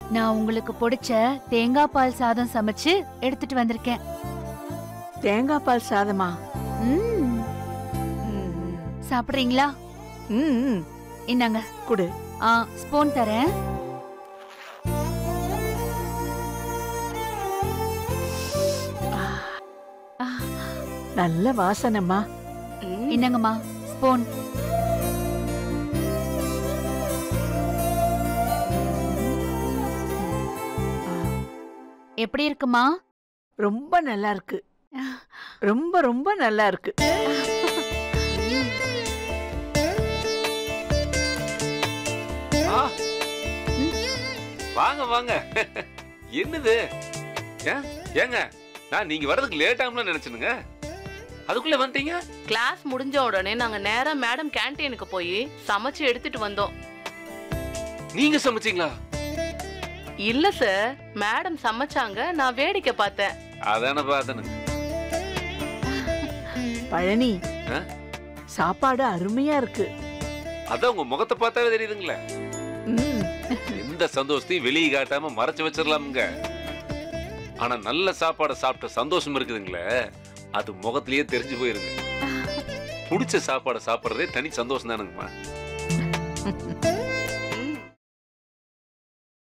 நான் உங்களுக்கு பிடிச்ச தேங்காய் பால் சாதம் சமைச்சு எடுத்துட்டு வந்திருக்கேன் தேங்காய் பால் சாதமா ம், ம், சாப்பிடுறீங்களா ம், ம். இந்தாங்க குடு ஆ ஸ்பூன் தரேன் ஆ, நல்ல வாசனைமா ம், இந்தாங்கம்மா ஸ்பூன் எப்படி இருக்குமா ரொம்ப நல்லா இருக்கு ரொம்ப ரொம்ப நல்லா இருக்கு ஆ. வாங்க வாங்க என்னது ஏன் ஏங்க நான் நீங்க வர்றதுக்கு லேட் ஆகும்னு நினைச்சனுங்க அதுக்குள்ள வந்துட்டீங்க கிளாஸ் முடிஞ்ச உடனே நாங்க நேரா மேடம் கேண்டீனுக்கு போய் சமைச்சு எடுத்துட்டு வந்தோம் நீங்க சமைச்சீங்களா இல்ல சார் மேடம் சமைச்சாங்க நான் வேடிக்கை பார்த்தேன் அதான பார்த்தனுங்க பழனி ஆ? சாப்பாடு அருமையா இருக்கு அதான் உங்க முகத்தை பார்த்தாவே தெரியுதுங்களே ம், எந்த சந்தோஷத்தையும் வெளியே காட்டாம மறைச்சு வச்சிடலாமுங்க ஆனா நல்ல சாப்பாடை சாப்பிட்ட சந்தோஷம் இருக்குதுங்களே அது முகத்திலேயே தெரிஞ்சு போயிருங்க பிடிச்ச சாப்பாடை சாப்பிட்றதே தனி சந்தோஷம் தானுங்கம்மா